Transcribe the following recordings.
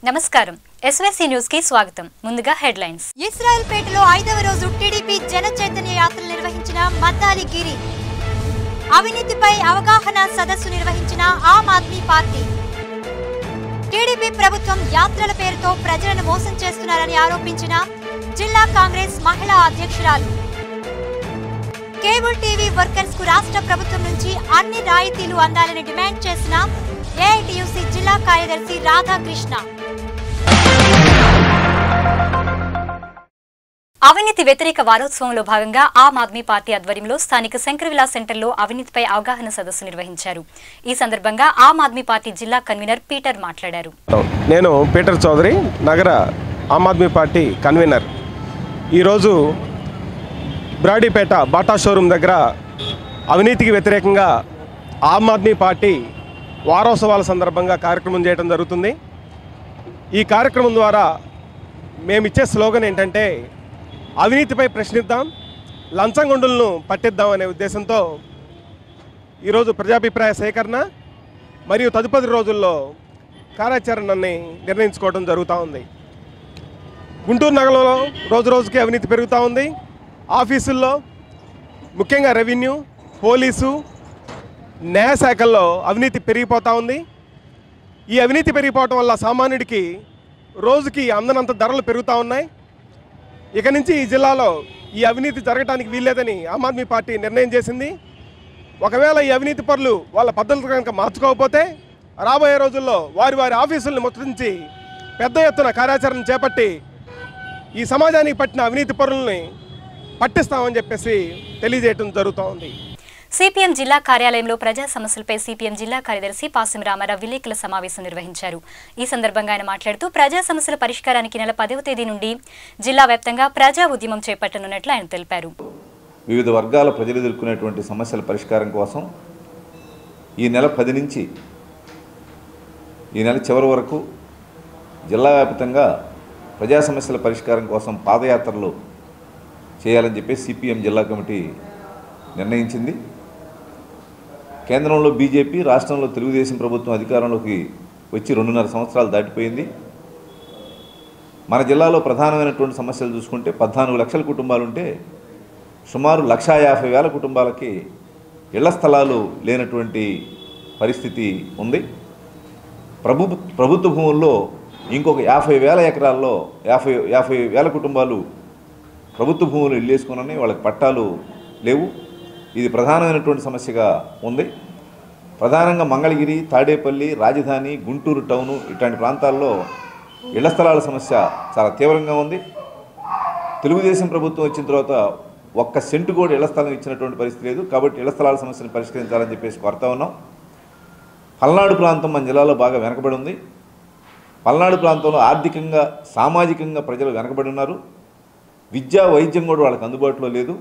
నమస్కారం SYC news కి స్వాగతం ముందుగా హెడ్లైన్స్ ఇస్రాయల్ పేటలో ఐదవ రోజు టీడీపీ జన చైతన్య యాత్ర నిర్వహించిన మద్దాలి గిరి అవినీతిపై అవగాహన సదస్సు నిర్వహించిన ఆమ్ ఆద్మీ పార్టీ టీడీపీ ప్రభుత్వం యాత్రల పేరుతో ప్రజలను మోసం చేస్తున్నారని ఆరోపించిన జిల్లా కాంగ్రెస్ మహిళా అధ్యక్షురాలు కేబుల్ టీవీ వర్కర్స్ కు రాష్ట్ర ప్రభుత్వం నుంచి అన్ని రాయితీలు అందాలని డిమాండ్ చేసిన ఏఐటియుసి జిల్లా కార్యదర్శి రాధాకృష్ణ అవినీతి వ్యతిరేక వారోత్సవంలో భాగంగా ఆమ్ ఆద్మీ పార్టీ ఆధ్వర్యంలో స్థానిక శంకరవిలా సెంటర్లో అవినీతిపై అవగాహన సదస్సు నిర్వహించారు ఈ సందర్భంగా ఆమ్ ఆద్మీ పార్టీ జిల్లా కన్వీనర్ పీటర్ మాట్లాడారు నేను పీటర్ చౌదరి నగర ఆమ్ ఆద్మీ పార్టీ కన్వీనర్ ఈరోజు బ్రాడీపేట బాటా షోరూమ్ దగ్గర అవినీతికి వ్యతిరేకంగా ఆమ్ ఆద్మీ పార్టీ వారోత్సవాల సందర్భంగా కార్యక్రమం చేయడం జరుగుతుంది ఈ కార్యక్రమం ద్వారా మేమిచ్చే స్లోగన్ ఏంటంటే అవినీతిపై ప్రశ్నిద్దాం లంచంగుండులను పట్టిద్దాం అనే ఉద్దేశంతో ఈరోజు ప్రజాభిప్రాయ సేకరణ మరియు తదుపరి రోజుల్లో కార్యాచరణని నిర్ణయించుకోవడం జరుగుతూ ఉంది గుంటూరు నగరంలో రోజు రోజుకి అవినీతి పెరుగుతూ ఉంది ఆఫీసుల్లో ముఖ్యంగా రెవెన్యూ పోలీసు న్యాయశాఖల్లో అవినీతి పెరిగిపోతూ ఉంది ఈ అవినీతి పెరిగిపోవటం వల్ల సామాన్యుడికి రోజుకి అందనంత ధరలు పెరుగుతూ ఉన్నాయి ఇక నుంచి ఈ జిల్లాలో ఈ అవినీతి జరగడానికి వీల్లేదని ఆమ్ ఆద్మీ పార్టీ నిర్ణయం చేసింది ఒకవేళ ఈ అవినీతి పరులు వాళ్ళ పద్ధతులు కనుక మార్చుకోకపోతే రాబోయే రోజుల్లో వారి వారి ఆఫీసుల్ని ముట్టరించి పెద్ద ఎత్తున కార్యాచరణ చేపట్టి ఈ సమాజానికి పట్టిన అవినీతి పరుల్ని పట్టిస్తామని చెప్పేసి తెలియజేయడం జరుగుతూ ఉంది సిపిఎం జిల్లా కార్యాలయంలో ప్రజా సమస్యలపై సిపిఎం జిల్లా కార్యదర్శి పాసం రామారావు విలేకరుల సమావేశం నిర్వహించారు ఈ సందర్భంగా ఆయన మాట్లాడుతూ ప్రజా సమస్యల పరిష్కారానికి నెల పదవ తేదీ నుండి జిల్లా వ్యాప్తంగా ప్రజా ఉద్యమం చేపట్టనున్నట్లు ఆయన తెలిపారు వివిధ వర్గాల ప్రజలు ఎదుర్కొనేటువంటి సమస్యల పరిష్కారం కోసం ఈ నెల పది నుంచి ఈ నెల చివరి వరకు జిల్లా వ్యాప్తంగా ప్రజా సమస్యల పరిష్కారం కోసం పాదయాత్రలు చేయాలని చెప్పి సిపిఎం జిల్లా కమిటీ నిర్ణయించింది కేంద్రంలో బీజేపీ రాష్ట్రంలో తెలుగుదేశం ప్రభుత్వం అధికారంలోకి వచ్చి రెండున్నర సంవత్సరాలు దాటిపోయింది మన జిల్లాలో ప్రధానమైనటువంటి సమస్యలు చూసుకుంటే పద్నాలుగు లక్షల కుటుంబాలు ఉంటే సుమారు లక్షా యాభై వేల కుటుంబాలకి ఇళ్ల స్థలాలు లేనటువంటి పరిస్థితి ఉంది ప్రభు ప్రభుత్వ భూముల్లో ఇంకొక యాభై వేల ఎకరాల్లో యాభై యాభై వేల కుటుంబాలు ప్రభుత్వ భూములు ఇల్లు వేసుకున్నాయి వాళ్ళకి పట్టాలు లేవు ఇది ప్రధానమైనటువంటి సమస్యగా ఉంది ప్రధానంగా మంగళగిరి తాడేపల్లి రాజధాని గుంటూరు టౌను ఇట్లాంటి ప్రాంతాల్లో ఇళ్ల స్థలాల సమస్య చాలా తీవ్రంగా ఉంది తెలుగుదేశం ప్రభుత్వం వచ్చిన తర్వాత ఒక్క సెంటు కూడా ఇళ్ల స్థలం ఇచ్చినటువంటి పరిస్థితి లేదు కాబట్టి ఇళ్ల స్థలాల సమస్యను పరిష్కరించాలని చెప్పేసి కోరుతా ఉన్నాం పల్నాడు ప్రాంతం మన జిల్లాలో బాగా వెనకబడి ఉంది పల్నాడు ప్రాంతంలో ఆర్థికంగా సామాజికంగా ప్రజలు వెనకబడి ఉన్నారు విద్యా వైద్యం కూడా వాళ్ళకి అందుబాటులో లేదు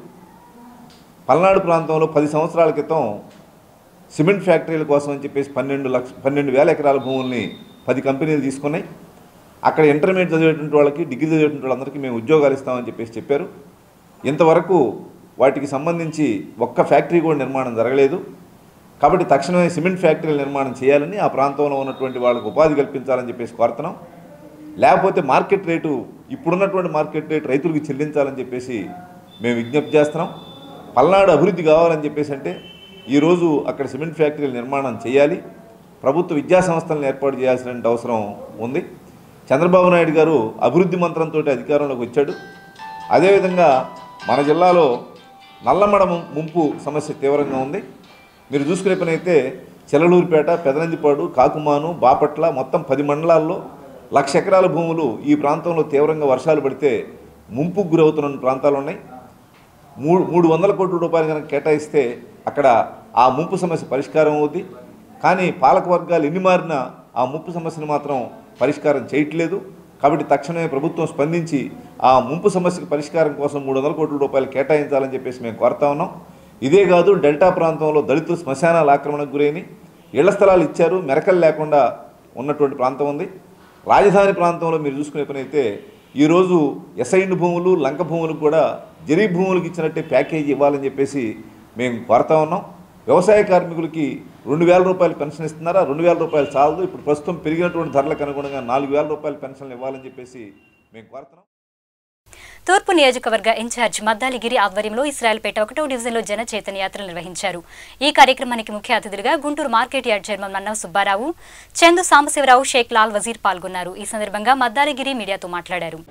పల్నాడు ప్రాంతంలో పది సంవత్సరాల క్రితం సిమెంట్ ఫ్యాక్టరీల కోసం అని చెప్పేసి పన్నెండు లక్ష పన్నెండు వేల ఎకరాల భూముల్ని పది కంపెనీలు తీసుకున్నాయి అక్కడ ఇంటర్మీడియట్ చదివేటువంటి వాళ్ళకి డిగ్రీ చదివేటువంటి వాళ్ళందరికీ మేము ఉద్యోగాలు ఇస్తామని చెప్పేసి చెప్పారు ఇంతవరకు వాటికి సంబంధించి ఒక్క ఫ్యాక్టరీ కూడా నిర్మాణం జరగలేదు కాబట్టి తక్షణమే సిమెంట్ ఫ్యాక్టరీల నిర్మాణం చేయాలని ఆ ప్రాంతంలో ఉన్నటువంటి వాళ్ళకు ఉపాధి కల్పించాలని చెప్పేసి కోరుతున్నాం లేకపోతే మార్కెట్ రేటు ఇప్పుడున్నటువంటి మార్కెట్ రేటు రైతులకు చెల్లించాలని చెప్పేసి మేము విజ్ఞప్తి చేస్తున్నాం పల్నాడు అభివృద్ధి కావాలని చెప్పేసి అంటే ఈరోజు అక్కడ సిమెంట్ ఫ్యాక్టరీల నిర్మాణం చేయాలి ప్రభుత్వ విద్యా సంస్థలను ఏర్పాటు చేయాల్సిన అవసరం ఉంది చంద్రబాబు నాయుడు గారు అభివృద్ధి మంత్రంతో అధికారంలోకి వచ్చాడు అదేవిధంగా మన జిల్లాలో నల్లమడ ము- ముంపు సమస్య తీవ్రంగా ఉంది మీరు చూసుకునే పని అయితే చెలలూరుపేట పెదనందిపాడు కాకుమాను బాపట్ల మొత్తం పది మండలాల్లో లక్ష ఎకరాల భూములు ఈ ప్రాంతంలో తీవ్రంగా వర్షాలు పడితే ముంపుకు గురవుతున్న ప్రాంతాలు ఉన్నాయి మూడు మూడు వందల కోట్ల రూపాయలు కనుక కేటాయిస్తే అక్కడ ఆ ముంపు సమస్య పరిష్కారం అవుద్ది కానీ పాలక వర్గాలు ఎన్ని మారినా ఆ ముంపు సమస్యను మాత్రం పరిష్కారం చేయట్లేదు కాబట్టి తక్షణమే ప్రభుత్వం స్పందించి ఆ ముంపు సమస్యకు పరిష్కారం కోసం మూడు వందల కోట్ల రూపాయలు కేటాయించాలని చెప్పేసి మేము కోరుతా ఉన్నాం ఇదే కాదు డెల్టా ప్రాంతంలో దళితులు శ్మశానాల ఆక్రమణకు గురైన ఇళ్ల స్థలాలు ఇచ్చారు మెరకలు లేకుండా ఉన్నటువంటి ప్రాంతం ఉంది రాజధాని ప్రాంతంలో మీరు చూసుకునే పని అయితే ఈరోజు ఎసైన్ భూములు లంక భూములకు కూడా జరీ భూములకు ఇచ్చినట్టే ప్యాకేజీ ఇవ్వాలని చెప్పేసి మేము కోరుతా ఉన్నాం వ్యవసాయ కార్మికులకి రెండు వేల రూపాయలు పెన్షన్ ఇస్తున్నారా రెండు వేల రూపాయలు చాలదు ఇప్పుడు ప్రస్తుతం పెరిగినటువంటి ధరలకు అనుగుణంగా నాలుగు వేల రూపాయల పెన్షన్లు ఇవ్వాలని చెప్పేసి మేము కోరుతున్నాం తూర్పు నియోజకవర్గ ఇన్ఛార్జ్ మద్దాలిగిరి ఆధ్వర్యంలో ఇస్రాయల్పేట ఒకటో డివిజన్లో జన చైతన్య యాత్ర నిర్వహించారు ఈ కార్యక్రమానికి ముఖ్య అతిథులుగా Guntur market yard chairman Mannava Subbarao Chandu Sambasivarao Shaik Lal Vazir పాల్గొన్నారు ఈ సందర్భంగా మద్దాలిగిరి మీడియాతో మాట్లాడారు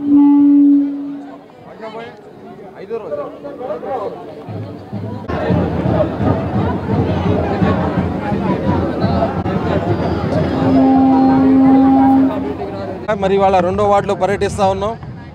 మరి ఇవాళ రెండో వార్డులో పర్యటిస్తూ ఉన్నాం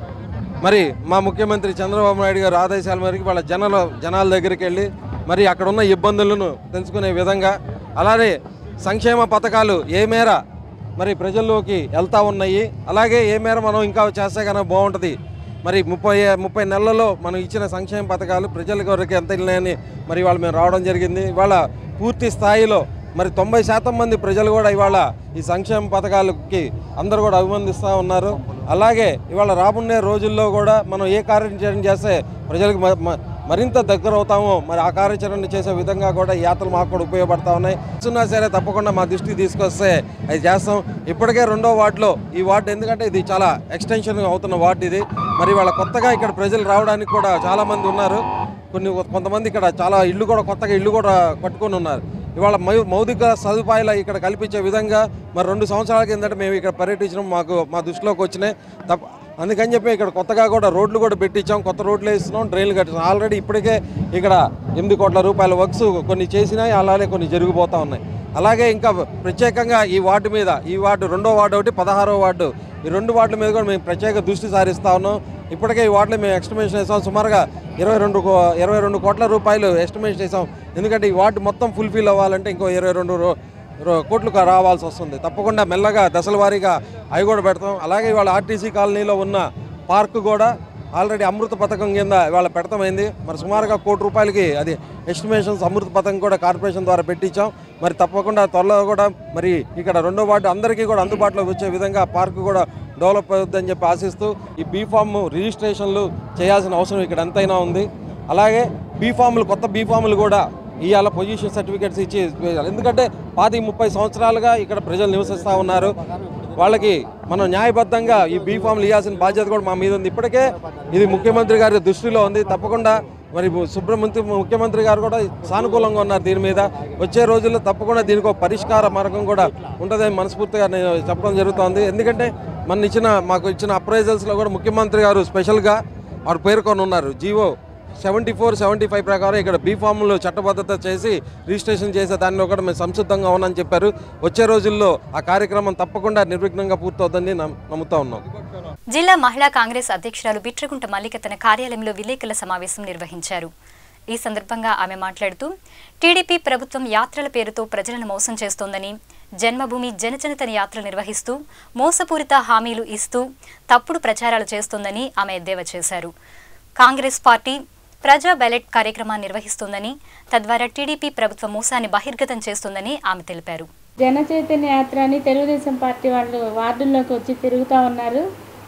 మరి మా ముఖ్యమంత్రి చంద్రబాబు నాయుడు గారు ఆదేశాల మేరకు వాళ్ళ జనాల జనాల దగ్గరికి వెళ్ళి మరి అక్కడ ఉన్న ఇబ్బందులను తెలుసుకునే విధంగా అలానే సంక్షేమ పథకాలు ఏ మేర మరి ప్రజల్లోకి వెళ్తా ఉన్నాయి అలాగే ఏ మేర మనం ఇంకా చేస్తే కనుక బాగుంటుంది మరి ముప్పై ముప్పై నెలల్లో మనం ఇచ్చిన సంక్షేమ పథకాలు ప్రజల వరకు ఎంత వెళ్ళినాయని మరి ఇవాళ మేము రావడం జరిగింది ఇవాళ పూర్తి స్థాయిలో మరి తొంభై శాతం మంది ప్రజలు కూడా ఇవాళ ఈ సంక్షేమ పథకాలకి అందరూ కూడా అభినందిస్తూ ఉన్నారు అలాగే ఇవాళ రాబోయే రోజుల్లో కూడా మనం ఏ కార్యాచరణ చేస్తే ప్రజలకు మ- మ- మరింత దగ్గర అవుతామో మరి ఆ కార్యాచరణ చేసే విధంగా కూడా ఈ యాత్రలు మాకు కూడా ఉపయోగపడతా ఉన్నాయి ఉన్నా సరే తప్పకుండా మా దృష్టికి తీసుకొస్తే అది చేస్తాం ఇప్పటికే రెండో వార్డులో ఈ వార్డు ఎందుకంటే ఇది చాలా ఎక్స్టెన్షన్ అవుతున్న వార్డు ఇది మరి వాళ్ళ కొత్తగా ఇక్కడ ప్రజలు రావడానికి కూడా చాలామంది ఉన్నారు కొన్ని కొంతమంది ఇక్కడ చాలా ఇల్లు కూడా కొత్తగా ఇల్లు కూడా కట్టుకొని ఉన్నారు ఇవాళ మౌ- మౌలిక సదుపాయాలు ఇక్కడ కల్పించే విధంగా మరి రెండు సంవత్సరాల కిందట మేము ఇక్కడ పర్యటించడం మాకు మా దృష్టిలోకి వచ్చినాయి తప్ప అందుకని చెప్పి ఇక్కడ కొత్తగా కూడా రోడ్లు కూడా పెట్టించాం కొత్త రోడ్లు వేస్తున్నాం డ్రైన్లు కట్టించాం ఆల్రెడీ ఇప్పటికే ఇక్కడ ఎనిమిది కోట్ల రూపాయల వర్క్స్ కొన్ని చేసినాయి అలాగే కొన్ని జరిగిపోతూ ఉన్నాయి అలాగే ఇంకా ప్రత్యేకంగా ఈ వార్డు మీద ఈ వార్డు రెండో వార్డు ఒకటి పదహారో వార్డు ఈ రెండు వార్డుల మీద కూడా మేము ప్రత్యేక దృష్టి సారిస్తా ఉన్నాం ఇప్పటికే ఈ వార్డులో మేము ఎస్టిమేషన్ వేసాం సుమారుగా ఇరవై రెండు కో- ఇరవై రెండు కోట్ల రూపాయలు ఎస్టిమేషన్ వేసాం ఎందుకంటే ఈ వార్డు మొత్తం ఫుల్ఫిల్ అవ్వాలంటే ఇంకో ఇరవై రెండు రో- రో- కోట్లు కా- రావాల్సి వస్తుంది తప్పకుండా మెల్లగా దశల వారీగా అవి కూడా పెడతాం అలాగే ఇవాళ ఆర్టీసీ కాలనీలో ఉన్న పార్క్ కూడా ఆల్రెడీ అమృత పథకం కింద ఇవాళ పెడతామైంది మరి సుమారుగా కోటి రూపాయలకి అది ఎస్టిమేషన్స్ అమృత పథకం కూడా కార్పొరేషన్ ద్వారా పెట్టించాం మరి తప్పకుండా త్వరలో కూడా మరి ఇక్కడ రెండో వార్డు అందరికీ కూడా అందుబాటులోకి వచ్చే విధంగా పార్క్ కూడా డెవలప్ అవుతుందని చెప్పి ఆశిస్తూ ఈ బీఫామ్ రిజిస్ట్రేషన్లు చేయాల్సిన అవసరం ఇక్కడ ఎంతైనా ఉంది అలాగే బీఫామ్లు కొత్త బీఫామ్లు కూడా ఇవాళ పొజిషన్ సర్టిఫికేట్స్ ఇచ్చి ఎందుకంటే పాతి ముప్పై సంవత్సరాలుగా ఇక్కడ ప్రజలు నివసిస్తూ ఉన్నారు వాళ్ళకి మనం న్యాయబద్ధంగా ఈ బీఫామ్లు ఇవ్వాల్సిన బాధ్యత కూడా మా మీద ఉంది ఇప్పటికే ఇది ముఖ్యమంత్రి గారి దృష్టిలో ఉంది తప్పకుండా మరి సుబ్రహ్మణ్య ముఖ్యమంత్రి గారు కూడా సానుకూలంగా ఉన్నారు దీని మీద వచ్చే రోజుల్లో తప్పకుండా దీనికి ఒక పరిష్కార మార్గం కూడా ఉంటుందని మనస్ఫూర్తిగా నేను చెప్పడం జరుగుతోంది ఎందుకంటే మన ఇచ్చిన మాకు ఇచ్చిన అప్రైజల్స్లో కూడా ముఖ్యమంత్రి గారు స్పెషల్గా వారు పేర్కొని ఉన్నారు GO seventy four seventy five ప్రకారం ఇక్కడ బీ ఫామ్లు చట్టబద్ధత చేసి రిజిస్ట్రేషన్ చేసే దానిలో కూడా మేము సంసిద్ధంగా ఉన్నామని చెప్పారు వచ్చే రోజుల్లో ఆ కార్యక్రమం తప్పకుండా నిర్విఘ్నంగా పూర్తవుతుందని నమ్- నమ్ముతా ఉన్నాం జిల్లా మహిళా కాంగ్రెస్ అధ్యక్షురాలు బిట్రగుంట మల్లిక తన కార్యాలయంలో విలేకరుల సమావేశం నిర్వహించారు ఈ సందర్భంగా ఆమె మాట్లాడుతూ టీడీపీ ప్రభుత్వం యాత్రల పేరుతో ప్రజలను మోసం చేస్తోందని జన్మభూమి జనచనితన యాత్ర నిర్వహిస్తూ మోసపూరిత హామీలు ఇస్తూ తప్పుడు ప్రచారాలు చేస్తోందని ఆమె ఎద్దేవా చేశారు కాంగ్రెస్ పార్టీ ప్రజా బ్యాలెట్ కార్యక్రమాన్ని నిర్వహిస్తోందని తద్వారా టీడీపీ ప్రభుత్వ మోసాన్ని బహిర్గతం చేస్తోందని ఆమె తెలిపారు జన చైతన్య యాత్ర అని తెలుగుదేశం పార్టీ వాళ్ళు వార్డుల్లోకి వచ్చి తిరుగుతూ ఉన్నారు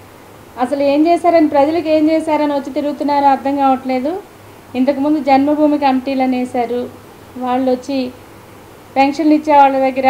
అసలు ఏం చేశారని ప్రజలకు ఏం చేశారని వచ్చి తిరుగుతున్నారో అర్థం కావట్లేదు ఇంతకుముందు జన్మభూమి కమిటీలను వేశారు వాళ్ళు వచ్చి పెన్షన్లు ఇచ్చే వాళ్ళ దగ్గర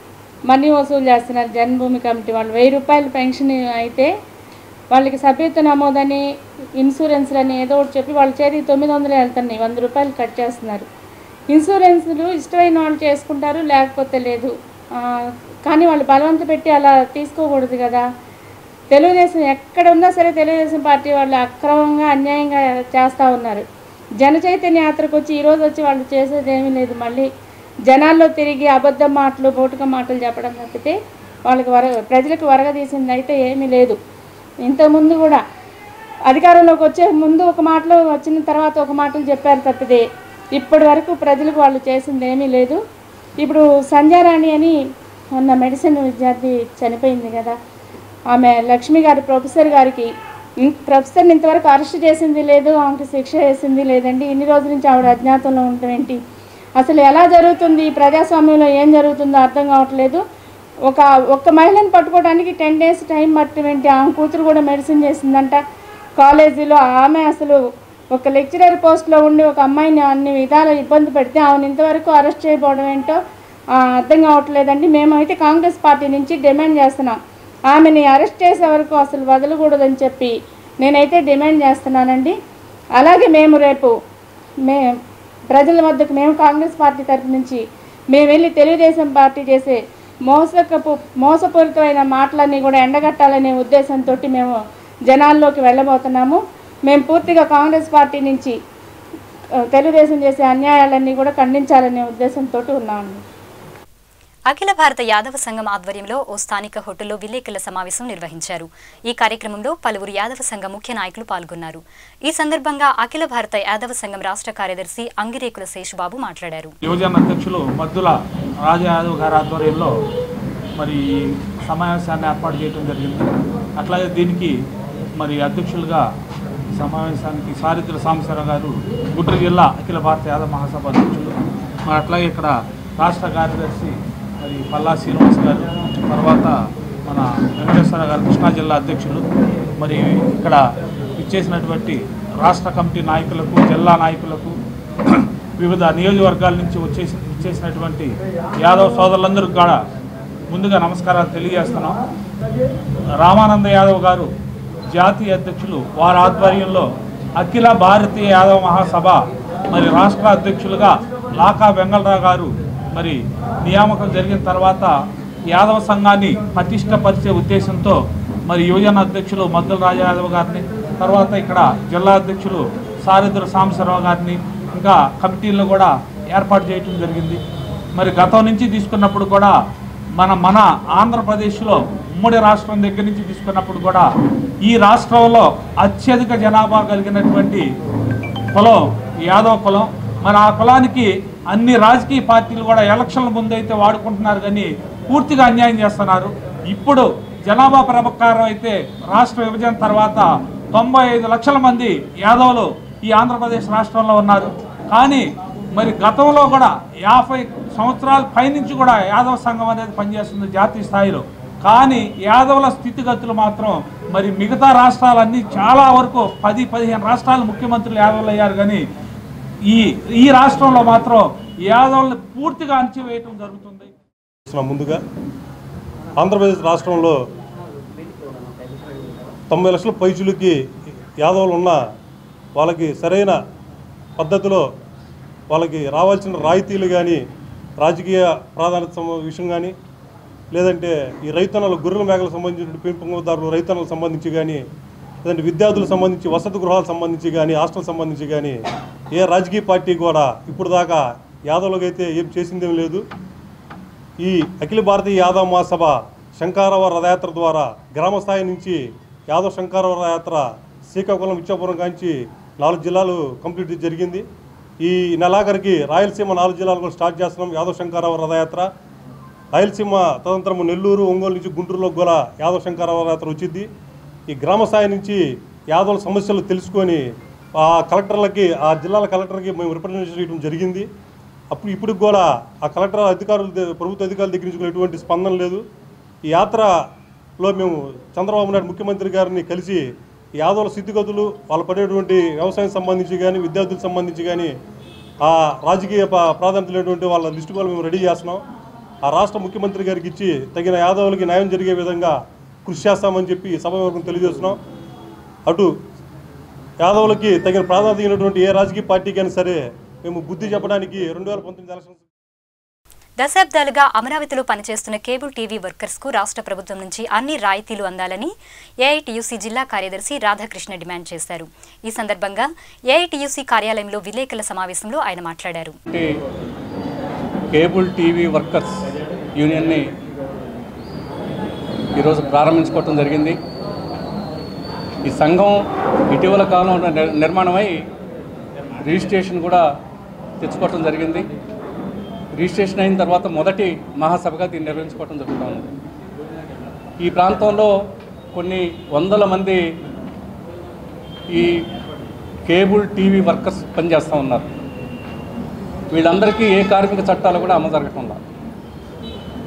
మనీ వసూలు చేస్తున్నారు జన్మభూమి కమిటీ వాళ్ళు వెయ్యి రూపాయలు పెన్షన్ అయితే వాళ్ళకి సభ్యత్వ నమోదని ఇన్సూరెన్స్లని ఏదో ఒకటి చెప్పి వాళ్ళ చేతికి తొమ్మిది వందలు వెళ్తున్నాయి వంద రూపాయలు కట్ చేస్తున్నారు ఇన్సూరెన్స్లు ఇష్టమైన వాళ్ళు చేసుకుంటారు లేకపోతే లేదు ఆ, కానీ వాళ్ళు బలవంత పెట్టి అలా తీసుకోకూడదు కదా తెలుగుదేశం ఎక్కడ ఉన్నా సరే తెలుగుదేశం పార్టీ వాళ్ళు అక్రమంగా అన్యాయంగా చేస్తూ ఉన్నారు జన చైతన్య యాత్రకు వచ్చి ఈరోజు వచ్చి వాళ్ళు చేసేది ఏమీ లేదు మళ్ళీ జనాల్లో తిరిగి అబద్ధం మాటలు బోటుక మాటలు చెప్పడం తప్పితే వాళ్ళకి వర ప్రజలకు వరగదీసింది అయితే ఏమీ లేదు ఇంతకుముందు కూడా అధికారంలోకి వచ్చే ముందు ఒక మాటలు వచ్చిన తర్వాత ఒక మాటలు చెప్పారు తప్పితే ఇప్పటి వరకు ప్రజలకు వాళ్ళు చేసింది ఏమీ లేదు ఇప్పుడు సంధ్యారాణి అని మొన్న మెడిసిన్ విద్యార్థి చనిపోయింది కదా ఆమె లక్ష్మి గారి ప్రొఫెసర్ గారికి ఇం- ప్రొఫెసర్ని ఇంతవరకు అరెస్ట్ చేసింది లేదు ఆమెకి శిక్ష వేసింది లేదండి ఇన్ని రోజుల నుంచి ఆవిడ అజ్ఞాతంలో ఉండటం ఏంటి అసలు ఎలా జరుగుతుంది ఈ ప్రజాస్వామ్యంలో ఏం జరుగుతుందో అర్థం కావట్లేదు ఒక ఒక్క మహిళను పట్టుకోవడానికి టెన్ డేస్ టైం పట్టడం ఏంటి ఆమె కూతురు కూడా మెడిసిన్ చేసిందంట కాలేజీలో ఆమె అసలు ఒక లెక్చరర్ పోస్ట్లో ఉండి ఒక అమ్మాయిని అన్ని విధాలు ఇబ్బంది పెడితే ఆమెను ఇంతవరకు అరెస్ట్ చేయకపోవడం ఏంటో ఆ, అర్థం కావట్లేదండి మేమైతే కాంగ్రెస్ పార్టీ నుంచి డిమాండ్ చేస్తున్నాం ఆమెని అరెస్ట్ చేసే వరకు అసలు వదలకూడదని చెప్పి నేనైతే డిమాండ్ చేస్తున్నానండి అలాగే మేము రేపు మే ప్రజల వద్దకు మేము కాంగ్రెస్ పార్టీ తరపు నుంచి మేము వెళ్ళి తెలుగుదేశం పార్టీ చేసే మోసకపు మోసపూరితమైన మాటలన్నీ కూడా ఎండగట్టాలనే ఉద్దేశంతో మేము జనాల్లోకి వెళ్ళబోతున్నాము మేము పూర్తిగా కాంగ్రెస్ పార్టీ నుంచి ఆ, తెలుగుదేశం చేసే అన్యాయాలన్నీ కూడా ఖండించాలనే ఉద్దేశంతో ఉన్నామండి అఖిల భారత యాదవ సంఘం ఆధ్వర్యంలో ఓ స్థానిక హోటల్లో విలేకరుల సమావేశం నిర్వహించారు ఈ కార్యక్రమంలో పలువురు యాదవ సంఘం ముఖ్య నాయకులు పాల్గొన్నారు ఈ సందర్భంగా అఖిల భారత యాదవ సంఘం రాష్ట్ర కార్యదర్శి అంగిరేకుల శేషుబాబు మాట్లాడారు యువజన అధ్యక్షులు మద్దుల రాజా యాదవ్ గారి ఆధ్వర్యంలో మరి ఈ సమావేశాన్ని ఏర్పాటు చేయడం జరిగింది అట్లాగే దీనికి మరి అధ్యక్షులుగా ఈ సమావేశానికి సారిద్ర సాంబశివరావు గారు గుంటూరు జిల్లా అఖిల భారత యాదవ మహాసభ అధ్యక్షులు మరి అట్లాగే ఇక్కడ రాష్ట్ర కార్యదర్శి మరి పల్లా శ్రీనివాస్ గారు తర్వాత మన వెంకటేశ్వర గారు కృష్ణా జిల్లా అధ్యక్షులు మరి ఇక్కడ ఇచ్చేసినటువంటి రాష్ట్ర కమిటీ నాయకులకు జిల్లా నాయకులకు వివిధ నియోజకవర్గాల నుంచి వచ్చేసి వచ్చేసినటువంటి యాదవ్ సోదరులందరికీ కూడా ముందుగా నమస్కారాలు తెలియజేస్తున్నాం రామానంద యాదవ్ గారు జాతీయ అధ్యక్షులు వారి ఆధ్వర్యంలో అఖిల భారతీయ యాదవ మహాసభ మరి రాష్ట్ర అధ్యక్షులుగా లాకా వెంగళరావు గారు మరి నియామకం జరిగిన తర్వాత యాదవ సంఘాన్ని పటిష్టపరిచే ఉద్దేశంతో మరి యువజన అధ్యక్షులు మద్దుల రాజా యాదవ్ గారిని తర్వాత ఇక్కడ జిల్లా అధ్యక్షులు సారిద్ర సాంబశివరావు గారిని ఇంకా కమిటీలను కూడా ఏర్పాటు చేయడం జరిగింది మరి గతం నుంచి తీసుకున్నప్పుడు కూడా మన మన ఆంధ్రప్రదేశ్లో ఉమ్మడి రాష్ట్రం దగ్గర నుంచి తీసుకున్నప్పుడు కూడా ఈ రాష్ట్రంలో అత్యధిక జనాభా కలిగినటువంటి కులం యాదవ కులం మరి ఆ కులానికి అన్ని రాజకీయ పార్టీలు కూడా ఎలక్షన్ల ముందైతే వాడుకుంటున్నారు కానీ పూర్తిగా అన్యాయం చేస్తున్నారు ఇప్పుడు జనాభా ప్రకారం అయితే రాష్ట్ర విభజన తర్వాత తొంభై ఐదు లక్షల మంది యాదవులు ఈ ఆంధ్రప్రదేశ్ రాష్ట్రంలో ఉన్నారు కానీ మరి గతంలో కూడా యాభై సంవత్సరాల పైనుంచి కూడా యాదవ సంఘం అనేది పనిచేస్తుంది జాతీయ స్థాయిలో కానీ యాదవుల స్థితిగతులు మాత్రం మరి మిగతా రాష్ట్రాలన్నీ చాలా వరకు పది పదిహేను రాష్ట్రాల ముఖ్యమంత్రులు యాదవులు అయ్యారు కానీ ఈ ఈ రాష్ట్రంలో మాత్రం యాదవులను పూర్తిగా అణచివేయటం జరుగుతుంది చేస్తున్నాం ముందుగా ఆంధ్రప్రదేశ్ రాష్ట్రంలో తొంభై లక్షల పైచులకి యాదవులు ఉన్న వాళ్ళకి సరైన పద్ధతిలో వాళ్ళకి రావాల్సిన రాయితీలు కానీ రాజకీయ ప్రాధాన్యత సమ- విషయం కానీ లేదంటే ఈ రైతన్నలు గొర్రెల మేకలకు సంబంధించిన పెంపకందారులు రైతన్నలకు సంబంధించి కానీ లేదంటే విద్యార్థులకు సంబంధించి వసతి గృహాలకు సంబంధించి కానీ హాస్టల్ సంబంధించి కానీ ఏ రాజకీయ పార్టీ కూడా ఇప్పుడు దాకా యాదవులకు అయితే ఏం చేసిందేం లేదు ఈ అఖిల భారతీయ యాదవ మహాసభ శంకారవ రథయాత్ర ద్వారా గ్రామ స్థాయి నుంచి యాదవ శంకారవ రథయాత్ర శ్రీకాకుళం ఇచ్చాపురం కాంచి నాలుగు జిల్లాలు కంప్లీట్ జరిగింది ఈ నెలాఖరికి రాయలసీమ నాలుగు జిల్లాలు కూడా స్టార్ట్ చేస్తున్నాం యాదవ శంకారవ రథయాత్ర రాయలసీమ తదనంతరం నెల్లూరు ఒంగోలు నుంచి గుంటూరులో కూడా యాదవ శంకారవ రథయాత్ర వచ్చింది ఈ గ్రామ స్థాయి నుంచి యాదవుల సమస్యలు తెలుసుకొని ఆ కలెక్టర్లకి ఆ జిల్లాల కలెక్టర్కి మేము రిప్రజెంటేషన్ చేయడం జరిగింది అప్పుడు ఇప్పుడు కూడా ఆ కలెక్టర్ అధికారుల ద- ప్రభుత్వ అధికారుల దగ్గర నుంచి కూడా ఎటువంటి స్పందన లేదు ఈ యాత్రలో మేము చంద్రబాబు నాయుడు ముఖ్యమంత్రి గారిని కలిసి ఈ యాదవుల స్థితిగతులు వాళ్ళు పడేటువంటి వ్యవసాయం సంబంధించి కానీ విద్యార్థులకు సంబంధించి కానీ ఆ రాజకీయ ప- ప్రాధాన్యత లేనటువంటి వాళ్ళ లిస్టు కూడా మేము రెడీ చేస్తున్నాం ఆ రాష్ట్ర ముఖ్యమంత్రి గారికి ఇచ్చి తగిన యాదవులకి న్యాయం జరిగే విధంగా కృషి చేస్తామని చెప్పి సభ వరకు తెలియజేస్తున్నాం అటు యాదవులకి తగిన ప్రాధాన్యత ఇచ్చినటువంటి ఏ రాజకీయ పార్టీకైనా సరే మేము బుద్ధి చెప్పడానికి రెండు వేల పంతొమ్మిది ఎలక్షన్స్ దశాబ్దాలుగా అమరావతిలో పనిచేస్తున్న కేబుల్ టీవీ వర్కర్స్ కు రాష్ట్ర ప్రభుత్వం నుంచి అన్ని రాయితీలు అందాలని ఏఐటీయూసీ జిల్లా కార్యదర్శి రాధాకృష్ణ డిమాండ్ చేశారు ఈ సందర్భంగా ఏఐటీయూసీ కార్యాలయంలో విలేకరుల సమావేశంలో ఆయన మాట్లాడారు అంటే కేబుల్ టీవీ వర్కర్స్ యూనియన్ని ఈరోజు ప్రారంభించుకోవటం జరిగింది ఈ సంఘం ఇటీవల కాలంలో నిర్- నిర్మాణమై రిజిస్ట్రేషన్ కూడా తెచ్చుకోవటం జరిగింది రిజిస్ట్రేషన్ అయిన తర్వాత మొదటి మహాసభగా దీన్ని నిర్వహించుకోవటం జరుగుతూ ఉంది ఈ ప్రాంతంలో కొన్ని వందల మంది ఈ కేబుల్ టీవీ వర్కర్స్ పనిచేస్తూ ఉన్నారు వీళ్ళందరికీ ఏ కార్మిక చట్టాలు కూడా అమలు జరగకుండా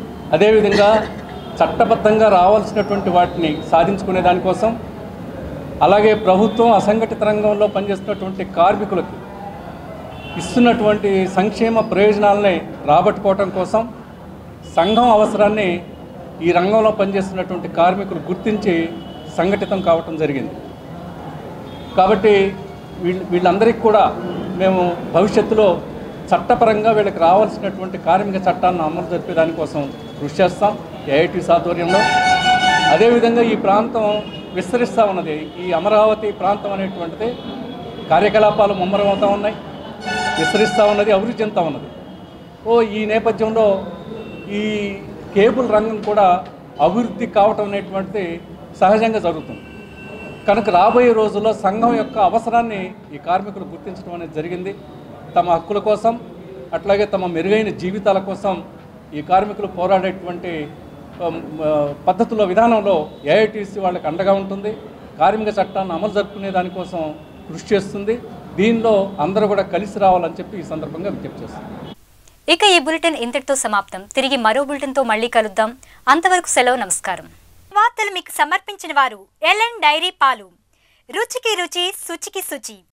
అదేవిధంగా చట్టబద్ధంగా రావాల్సినటువంటి వాటిని సాధించుకునే దానికోసం అలాగే ప్రభుత్వం అసంఘటిత రంగంలో పనిచేస్తున్నటువంటి కార్మికులకు ఇస్తున్నటువంటి సంక్షేమ ప్రయోజనాలని రాబట్టుకోవటం కోసం సంఘం అవసరాన్ని ఈ రంగంలో పనిచేస్తున్నటువంటి కార్మికులు గుర్తించి సంఘటితం కావటం జరిగింది కాబట్టి వీళ్ళ వీళ్ళందరికీ కూడా మేము భవిష్యత్తులో చట్టపరంగా వీళ్ళకి రావాల్సినటువంటి కార్మిక చట్టాలను అమలు జరిపే దానికోసం కృషి చేస్తాం ఏఐటీస్ ఆధ్వర్యంలో అదేవిధంగా ఈ ప్రాంతం విస్తరిస్తూ ఉన్నది ఈ అమరావతి ప్రాంతం అనేటువంటిది కార్యకలాపాలు ముమ్మరం అవుతూ ఉన్నాయి విస్తరిస్తూ ఉన్నది అభివృద్ధి చెందుతూ ఉన్నది ఓ ఈ నేపథ్యంలో ఈ కేబుల్ రంగం కూడా అభివృద్ధి కావటం అనేటువంటిది సహజంగా జరుగుతుంది కనుక రాబోయే రోజుల్లో సంఘం యొక్క అవసరాన్ని ఈ కార్మికులు గుర్తించడం అనేది జరిగింది తమ హక్కుల కోసం అట్లాగే తమ మెరుగైన జీవితాల కోసం ఈ కార్మికులు పోరాడేటువంటి ఉమ్, ఆ, పద్ధతుల విధానంలో ఏఐటీసీ వాళ్ళకి అండగా ఉంటుంది కార్మిక చట్టాన్ని అమలు జరుపుకునే దానికోసం కృషి చేస్తుంది దీనిలో అందరూ కూడా కలిసి రావాలని చెప్పి ఈ సందర్భంగా విజ్ఞప్తి చేస్తున్నాను ఇక ఈ బులెటిన్ ఇంతటితో సమాప్తం తిరిగి మరో బులెటిన్తో మళ్ళీ కలుద్దాం అంతవరకు సెలవు నమస్కారం వార్తలు మీకు సమర్పించిన వారు ఎల్ఎన్ డైరీ పాలు రుచికి రుచి శుచికి శుచి